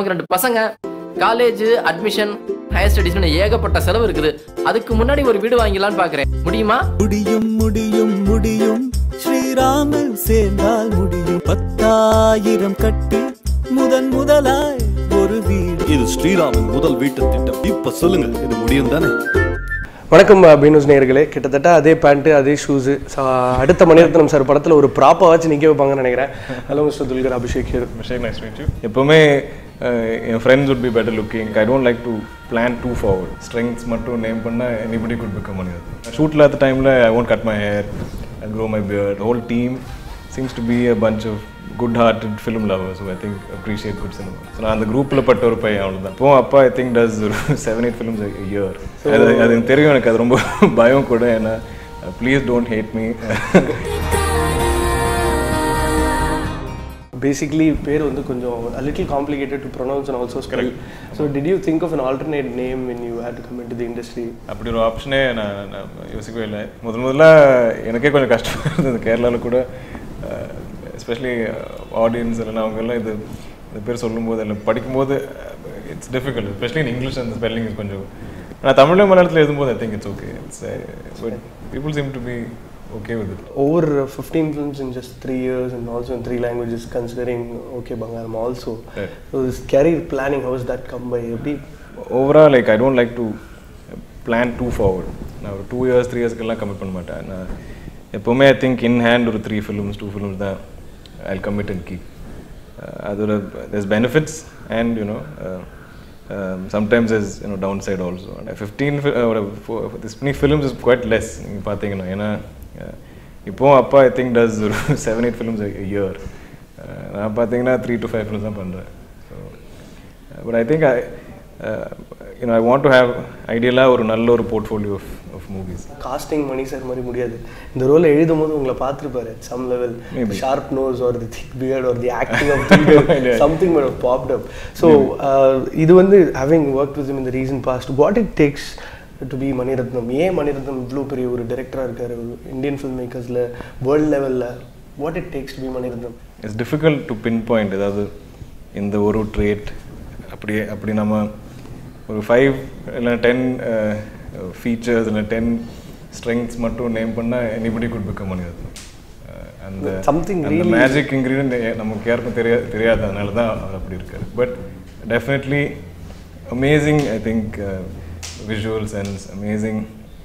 நமக்கு ரெண்டு பசங்க காலேஜ் அட்மிஷன் ஹையர் ஸ்டடீஸ்னு ஏகப்பட்ட செலவு இருக்குது அதுக்கு முன்னாடி ஒரு வீடு வாங்கிடலாம்னு பார்க்குறேன் முடியுமா முடியும் முடியும் முடியும் ஸ்ரீராமன் சேர்ந்தால் முடியும் பத்தாயிரம் கட்டி முதன் முதலாய் ஒரு வீடு இது ஸ்ரீராமன் முதல் வீட்டு திட்டம் இப்ப சொல்லுங்க இது முடியும் தானே வணக்கம் பீனூஸ் நேயர்களே கிட்டத்தட்ட அதே பேண்ட்டு அதே ஷூஸு அடுத்த மணிரத்னம் சார் படத்தில் ஒரு ப்ராப்பை வச்சு நிற்க வைப்பாங்கன்னு நினைக்கிறேன் hello mister Dulquer Abhishek here. Abhishek, nice to meet you. எப்போவுமே uh, என் friends would be better looking I don't like to plan too forward strengths மட்டும் நேம் பண்ணால் anybody could become Mani shoot இல்லாத டைமில் I won't cut my hair I grow my beard whole team seems to be a bunch of good hearted film lovers I think appreciate good cinema so நான் அந்த குரூப்பில் பட்ட ஒரு பையன் அவ்வளோதான் இப்போ அப்பா ஐ திங்க் டஸ் ஒரு செவன் எயிட் ஃபிலிம்ஸ் இயர் அது அது எனக்கு தெரியும் எனக்கு அது ரொம்ப பயம் கூட ஏன்னா please don't hate me basically பேர் வந்து கொஞ்சம் little complicated to pronounce and also spell so did you think of an alternate name when you had to come into the industry அப்படி ஒரு ஆப்ஷனே நான் நான் யோசிக்கவே இல்லை முதல் முதல்ல எனக்கே கொஞ்சம் கஷ்டமாக இருந்தது கேரளாவில் கூட எஸ்பெஷலி ஆடியன்ஸ் இல்லைன்னா அவங்க எல்லாம் இது இந்த பேர் சொல்லும்போது இல்லை படிக்கும்போது it's difficult especially in English அந்த ஸ்பெல்லிங் இஸ் கொஞ்சம் நான் தமிழ்ல மலையாளத்தில் எழுதும்போது I think it's okay it's but people seem to be okay with it over uh, 15 films in just three years and also in three languages considering okay bangalam also Right. so this career planning how has that come by எப்படி overall like I don't like to plan too forward நான் ஒரு two years three இயர்ஸ்க்கெல்லாம் commit பண்ண மாட்டேன் நான் எப்போவுமே I think in hand ஒரு three films two films தான் ஐ கமிட் அண்ட் கீப் அதோட there's benefits and you know sometimes is you know downside also fifteen this many films is quite less நீங்கள் பார்த்தீங்கன்னா ஏன்னா uh, இப்போ அப்பா ஐ திங்க் டஸ் ஒரு seven eight films year நான் பார்த்தீங்கன்னா த்ரீ டு ஃபைவ் ஃபிலிம்ஸ் தான் பண்ணுறேன் so but I think I you know I want to have ஐடியலாக ஒரு நல்ல ஒரு portfolio of of movies casting Mani sir மாதிரி முடியாது இந்த ரோலை எழுதும் போது உங்களை பார்த்துருப்பாரு some level Maybe. Sharp nose or the thick beard or the acting of Yeah. Something but popped up so இது வந்து having work with in the recent past what it takes to be Mani Ratnam ஏன் மணிரத்னம் இவ்வளோ பெரிய ஒரு டைரக்டராக இருக்காரு Indian film மேக்கர்ஸில் world லெவலில் what it takes to be Mani Ratnam it's difficult to pinpoint ஏதாவது இந்த ஒரு ட்ரேட் அப்படியே அப்படி நம்ம ஒரு ஃபைவ் இல்லை டென் ஃபீச்சர்ஸ் இல்லை டென் ஸ்ட்ரெங்க்ஸ் மட்டும் நேம் பண்ணால் anybody could become Mani Ratnam ah அந்த Something அந்த really- மேஜிக் இன்க்ரீடியன்ட் நமக்கு யாருக்கும் தெரியா தெரியாததுனால தான் அவர் அப்படி இருக்காரு but definitely amazing I think visual sense amazing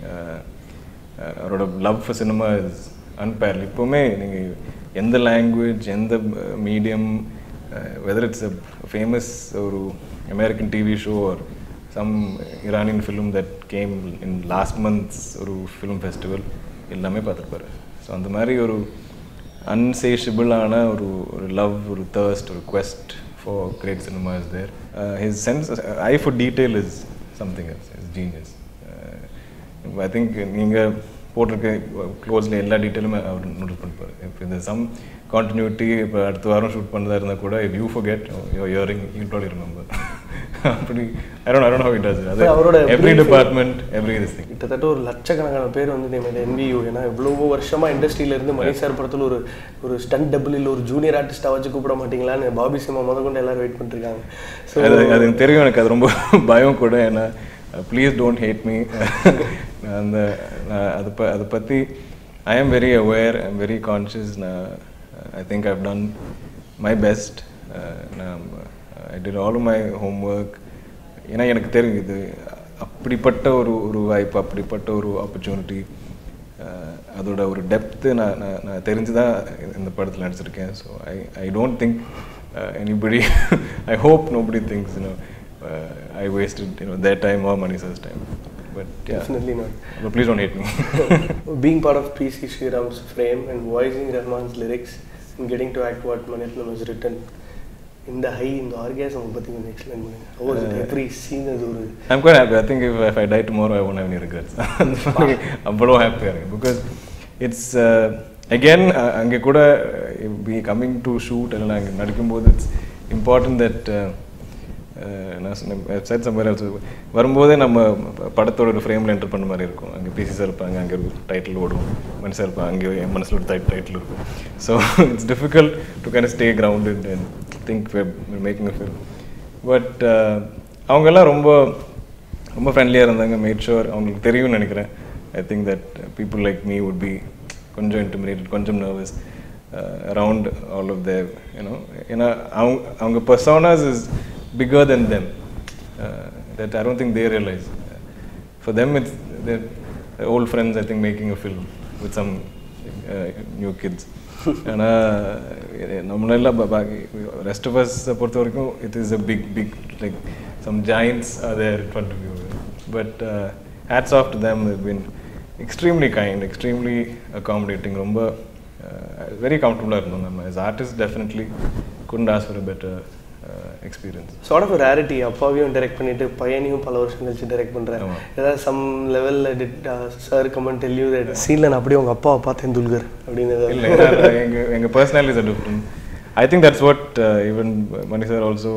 அவரோட love for cinema is unparalleled இப்போவுமே நீங்கள் எந்த லாங்குவேஜ் எந்த medium whether it's a famous ஒரு American TV show or some Iranian film that came in last months ஒரு film festival எல்லாமே பார்த்துருப்பாரு so அந்த மாதிரி ஒரு அன்சேஷபிளான ஒரு ஒரு லவ் ஒரு தர்ஸ்ட் ஒரு quest for great cinema is there his sense I for detail is something is genius I think நீங்கள் போட்டிருக்க க்ளோஸில் எல்லா டீட்டெயிலுமே அவர் நோட்டீஸ் பண்ணிப்பார் இப்போ இந்த சம் கான்டினியூட்டி இப்போ அடுத்த வாரம் ஷூட் பண்ணதா இருந்தால் கூட if you forget your earring you probably remember அப்படி I don't I don't how it does அது அவரோட every brief- department every this thing கிட்டத்தட்ட ஒரு லட்சக்கணக்கான பேர் வந்து நேம் என்வியூ ஏன்னா இவ்வளோ வருஷமா இண்டஸ்ட்ரியில இருந்து மணி சார் படத்தில் ஒரு ஒரு ஸ்டண்ட் டபுள் இல்லை ஒரு ஜூனியர் ஆர்டிஸ்டா வச்சு கூப்பிட மாட்டீங்களான்னு பாபி சினிமா முத கொண்டு எல்லாரும் வெயிட் பண்ணிருக்காங்க ஸோ அது அது எனக்கு தெரியும் எனக்கு அது ரொம்ப பயம் கூட ஏன்னா ப்ளீஸ் டோன்ட் ஹேட் மீ அந்த நான் அது ப அதை பற்றி I am very aware I am very conscious நான் I think I've done my best நான் I did all my homework ஏன்னா எனக்கு தெரியும் இது அப்படிப்பட்ட ஒரு ஒரு வாய்ப்பு அப்படிப்பட்ட ஒரு ஆப்பர்ச்சுனிட்டி அதோட ஒரு டெப்த்து நான் நான் நான் தெரிஞ்சு தான் இந்த படத்தில் நடிச்சிருக்கேன் so I I don't think anybody I hope nobody thinks you know I wasted you know that time or Mani sir's time but Definitely not. Please don't hate me being part of PC Sriram's frame and voicing Rahman's lyrics and getting to act what Manitlam has written இந்த ஹை இந்த ஆர்கேசம் பற்றி கொஞ்சம் explain பண்ணுங்க ஓ every scene அது ஒரு I'm quite happy. I think if, if I die tomorrow, I won't have any regrets. அவ்வளோ ஹாப்பியாக இருக்கு பிகாஸ் இட்ஸ் அகேன் அங்கே கூட பி கம்மிங் டு ஷூட் இல்லை அங்கே நடிக்கும்போது இட்ஸ் இம்பார்ட்டன்ட் தட் நான் சொன்னேன் வெப்சைட் சம்பர் வரும்போதே நம்ம படத்தோட ஒரு ஃப்ரேமில் என்டர் பண்ண மாதிரி இருக்கும் அங்கே பிசி சார் இருப்பாங்க அங்கே ஒரு டைட்டில் ஓடும் மனுஷன் இருப்பாங்க அங்கே என் மனசில் ஒரு டைப் டைட்டில் இருக்கும் so it's difficult to can stay grounded and think making a film but அவங்கெல்லாம் ரொம்ப ரொம்ப ஃப்ரெண்ட்லியாக இருந்தாங்க மேட் ஷுவர் அவங்களுக்கு தெரியும்னு நினைக்கிறேன் I think that people like me would be கொஞ்சம் இன்டிமிடேட்டட் கொஞ்சம் nervous around all of them you know ஏன்னா அவங்க அவங்க personas is bigger than them that I don't think they realise for them it's they're they're old friends i think making a film with some uh, new kids ஆனால் நம்மளெல்லாம் rest of us பொறுத்த வரைக்கும் it is a big big like some joins other in front of you but hats off to them been extremely kind extremely accommodating ரொம்ப very கம்ஃபர்டபுளாக இருந்தோம் நம்ம as artists definitely couldn't ask for a better uh, experience sort of rarity அப்பாவையும் direct பண்ணிட்டு பையனையும் பல வருஷம் கழிச்சு டைரக்ட் பண்றேன் ஆமா. ஏதாவது சம் லெவலில் did sir comment tell you that சீனில் நான் அப்படியே உங்க அப்பாவை பார்த்தேன் துல்கர் அப்படின்னு ஏதாவது இல்லை ஏன்னா எங்க எங்க personalities are different I think that's what even Mani sir also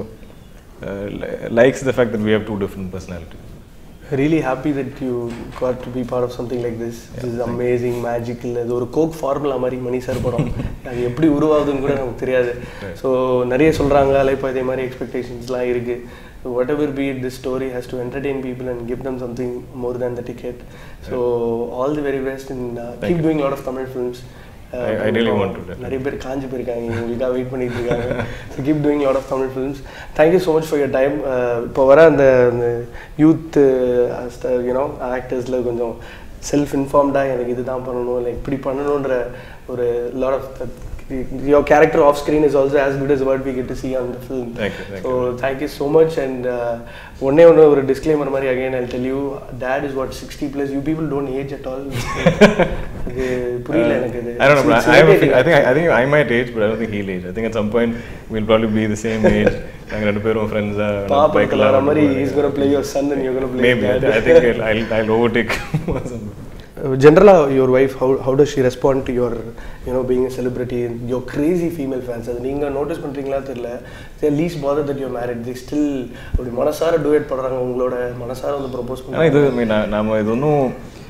likes the fact that we have two different personality really happy that you got to be part of something like this. This is amazing, magical. அது ஒரு Coke formula மாதிரி மணி sir படம் அது எப்படி உருவாகுதுன்னு கூட நமக்கு தெரியாது so நிறைய சொல்கிறாங்க இப்போ இதே மாதிரி எக்ஸ்பெக்டேஷன்ஸ்லாம் இருக்குது whatever be this story has to entertain people and give them something more than the ticket so all the very best and keep doing lot of Tamil films I- I really want to do that. நிறைய பேர் காஞ்சி போயிருக்காங்க உங்களுக்காக wait பண்ணிட்டு இருக்காங்க so keep doing lot of Tamil films thank you so much for your time இப்போ வர அந்த youth you know ஆக்டர்ஸில் கொஞ்சம் செல்ஃப் இன்ஃபார்ம்டாக எனக்கு இதுதான் பண்ணணும் இல்லை இப்படி பண்ணணுன்ற ஒரு lot of your character off screen is also as good as what we get to see on the film Thank you, thank so thank you so much and ஒன்னே ஒன்று ஒரு டிஸ்க்ளைமர் மாதிரி again I tell you that is what sixty plus you people don't age at all இது புரியல எனக்கு இது I don't know, but It's I, I, have a irritating. feel- I think I, I think I might age, but I don't think he'll age. I think at some point we'll probably be the same age. நாங்க ரெண்டு பேரும் friends பாப்பத்தில் வர மாதிரி is gonna play your son and you gonna play maybe I think I'll I'll overtake ஜென்ரலாக your wife how how does she respond to your you know being celebrity your crazy female fans அது நீங்கள் notice பண்ணுறீங்களா தெரியல they least bother that you're married the still அப்படி மனசார duet பண்ணுறாங்க உங்களோட மனசார வந்து ப்ரொபோஸ் ஆனால் இது I mean, நா- நாம இது ஒன்றும்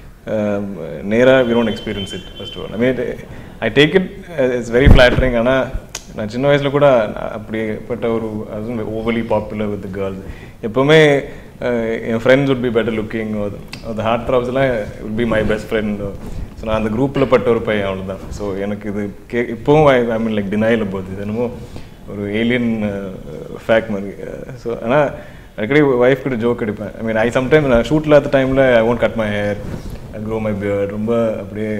நேராக we don't experience it first all I mean I take it it's very flattering ஆனால் நான் சின்ன வயசில் கூட நான் அப்படிப்பட்ட ஒரு அதுவும் ஓவலி பாப்புலர் வித் கேர்ள்ஸ் எப்போவுமே அஹ், என் friends would be better looking அந்த ஹார்ட் த்ராப்ஸ்லாம் would be my best friend so நான் அந்த குரூப்பில் பட்ட ஒரு பையன் அவ்வளோதான் ஸோ எனக்கு இது கே இப்போவும் ஐ ஐ மீன் லைக் டினையில் போகுது இது என்னமோ ஒரு ஏலியன் ஃபேக்ட் மாதிரி ஸோ ஆனால் அடிக்கடி ஒய்ஃப் கிட்ட ஜோக் அடிப்பேன் ஐ மீன் ஐ சம்டைம் நான் ஷூட் இல்லாத டைமில் I won't cut my hair I grow my beard ரொம்ப அப்படியே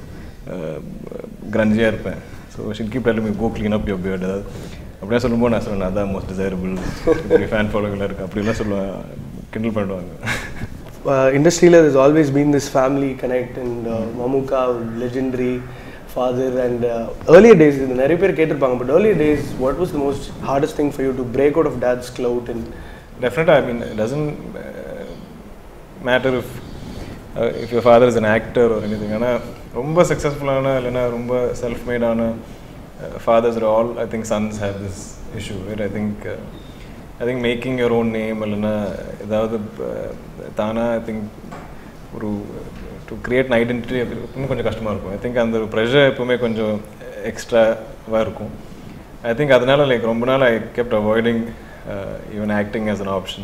கிரஞ்சியாக இருப்பேன் so she'll keep telling me go clean up your beard அதாவது அப்படியே சொல்லும்போது நான் சொல்லுவேன் அதான் மோஸ்ட் டிசைரபிள் இப்படி ஃபேன் ஃபாலோவிங்லாம் இருக்குது அப்படிலாம் சொல்லுவேன் கிண்டல் பண்ணுவாங்க இண்டஸ்ட்ரியில் is always been this family connect and Mammukka legendary father and earlier days இது நிறைய பேர் கேட்டிருப்பாங்க but earlier days what was the most hardest thing for you to break out of that's cloud and Definitely, I mean, it doesn't uh, matter if uh, if your father is an actor or anything. ஆனால் ரொம்ப சக்ஸஸ்ஃபுல்லான இல்லைன்னா ரொம்ப self மேடான fathers are all I think sons have this issue right I think I think making your own name இல்லைன்னா ஏதாவது தானாக I think ஒரு to create an identity இன்னும் கொஞ்சம் கஷ்டமாக இருக்கும் ஐ திங்க் அந்த ஒரு ப்ரெஷர் எப்பவுமே கொஞ்சம் எக்ஸ்ட்ராவாக இருக்கும் ஐ திங்க் அதனால லைக் ரொம்ப நாள் I kept avoiding even acting as an option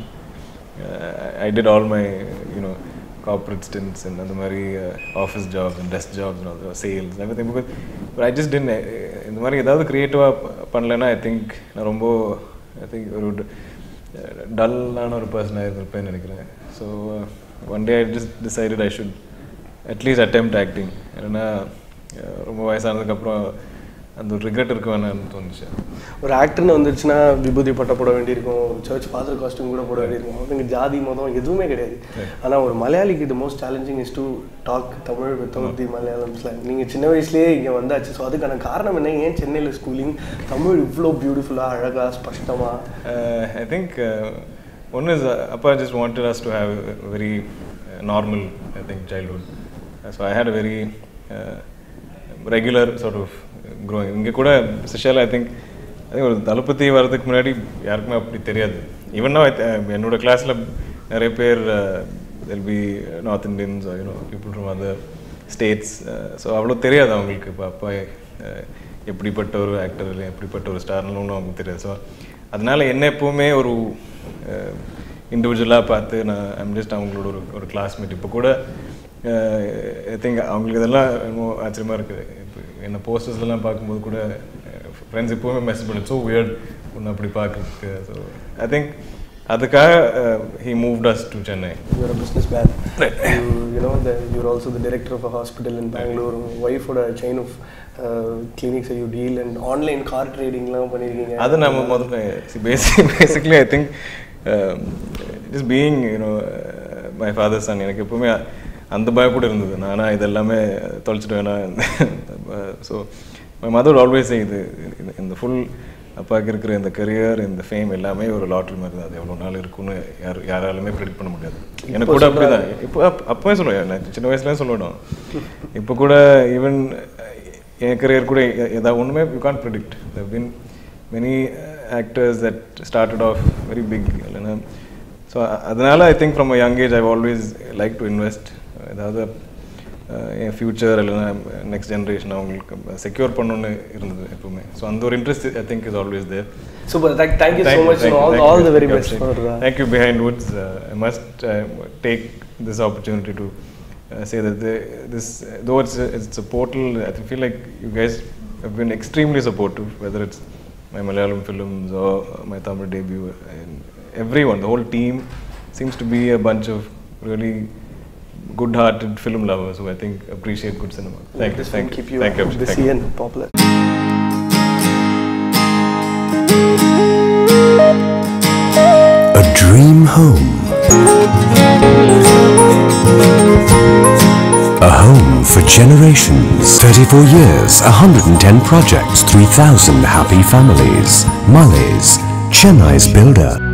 I did all my you know corporate stints and அந்த மாதிரி office jobs and desk jobs sales everything because but I just didn't இந்த மாதிரி ஏதாவது க்ரியேட்டிவாக பண்ணலைன்னா I think நான் ரொம்ப ஐ think ஒரு டல்லான ஒரு பர்சனாக இருந்திருப்பேன்னு நினைக்கிறேன் so one day I just decided I should at least attempt acting ஏன்னா அஹ், ரொம்ப வயசானதுக்கப்புறம் அந்த ஒரு ரிக்ரெட் இருக்க வேணாம்னு தோணுச்சு ஒரு ஆக்டர்னு வந்துருச்சுன்னா விபூதி பட்டை போட வேண்டியிருக்கும் சர்ச் ஃபாதர் காஸ்டியூம் கூட போட வேண்டியிருக்கும் அவங்க ஜாதி மதம் எதுவுமே கிடையாது ஆனால் ஒரு மலையாளிக்கு இது most challenging is to talk Tamil without the Malayalam slang நீங்கள் சின்ன வயசுலேயே இங்கே வந்தாச்சு ஸோ அதுக்கான காரணம் என்ன ஏன் சென்னையில் ஸ்கூலிங் தமிழ் இவ்வளோ பியூட்டிஃபுல்லாக அழகாக ஸ்பஷ்டமாக Uh, I think uh, one is uh, Appa just wanted us to have a very uh, normal, I think, childhood. Uh, so I had a very uh, regular sort of growing. இங்கே கூட special I think I think ஒரு தளபதி வர்றதுக்கு முன்னாடி யாருக்குமே அப்படி தெரியாது even என்னோட கிளாஸில் நிறைய பேர் they'll be north Indians you know people from other states so அவ்வளோ தெரியாது அவங்களுக்கு இப்போ அப்பா uh, எப்படிப்பட்ட ஒரு ஆக்டர் இல்லை எப்படிப்பட்ட ஒரு ஸ்டார்னு ஒன்றும் அவங்களுக்கு தெரியாது ஸோ அதனால என்ன எப்பவுமே ஒரு இண்டிவிஜுவலாக பார்த்து நான் ஐம் ஜஸ்ட் அவங்களோட ஒரு ஒரு கிளாஸ்மேட் இப்போ கூட ஐ திங்க் அவங்களுக்கு இதெல்லாம் ரொம்ப ஆச்சரியமாக இருக்குது இப்போ என்ன போஸ்டர்ஸ்லாம் பார்க்கும்போது கூட ஃப்ரெண்ட்ஸ் எப்போவுமே மெசேஜ் பண்ணு ஸோ வியர்ட் ஒன்று அப்படி பார்க்குறதுக்கு ஸோ ஐ திங்க் அதுக்காக he moved us to Chennai You're a businessman. You, you know, the, you're also the director of a hospital in Bangalore. Wife ஓட chain of uh, clinics you deal and online car trading லாம் பண்ணிருக்கீங்க. அது நம்ம முதல்ல basic basically I think just being you know my father son எனக்கு எப்பவுமே அந்த பயம் கூட இருந்தது நானா இதெல்லாமே தொலைச்சிட்டு வேணா ஸோ மை மதர் ஆல்வேஸ் இது இது- இந்த ஃபுல் அப்பாவுக்கு இருக்கிற இந்த கரியர் இந்த ஃபேம் எல்லாமே ஒரு லாட்ரி மாதிரி தான் அது எவ்வளோ நாள் இருக்கும்னு யார் யாராலுமே ப்ரெடிக்ட் பண்ண முடியாது எனக்கு கூட அப்படி தான் இப்போ அப் அப்போவே சொல்லுவேன் நான் சின்ன வயசுலேயும் சொல்லிவிடும் இப்போ கூட ஈவன் என் கரியர் கூட எ- ஏதாவது ஒன்றுமே you can predict been many actors that started off very big இல்லைன்னா ஸோ அதனால I think from a young age I always like to invest ஏதாவது அஹ், என் ஃப்யூச்சர் இல்லைன்னா நெக்ஸ்ட் ஜென்ரேஷன் அவங்களுக்கு செக்யூர் பண்ணணும்னு இருந்தது எப்பவுமே ஸோ அந்த ஒரு interest I think is always there Super. Thank, thank you so much and all, all the very best for uh, Thank you, Behind Woods. Uh, I must uh, take this opportunity to uh, say that the, this, though it's a, it's a portal, I feel like you guys have been extremely supportive, whether it's my Malayalam films or my Tamil debut. And everyone, the whole team seems to be a bunch of really good-hearted film lovers who I think appreciate good cinema. Thank you. this will Thank you. keep you Thank you. Abhishek. Thank busy you. and popular. A dream home. A home for generations. 34 years, 110 projects, 3,000 happy families. Mullies, Chennai's builder.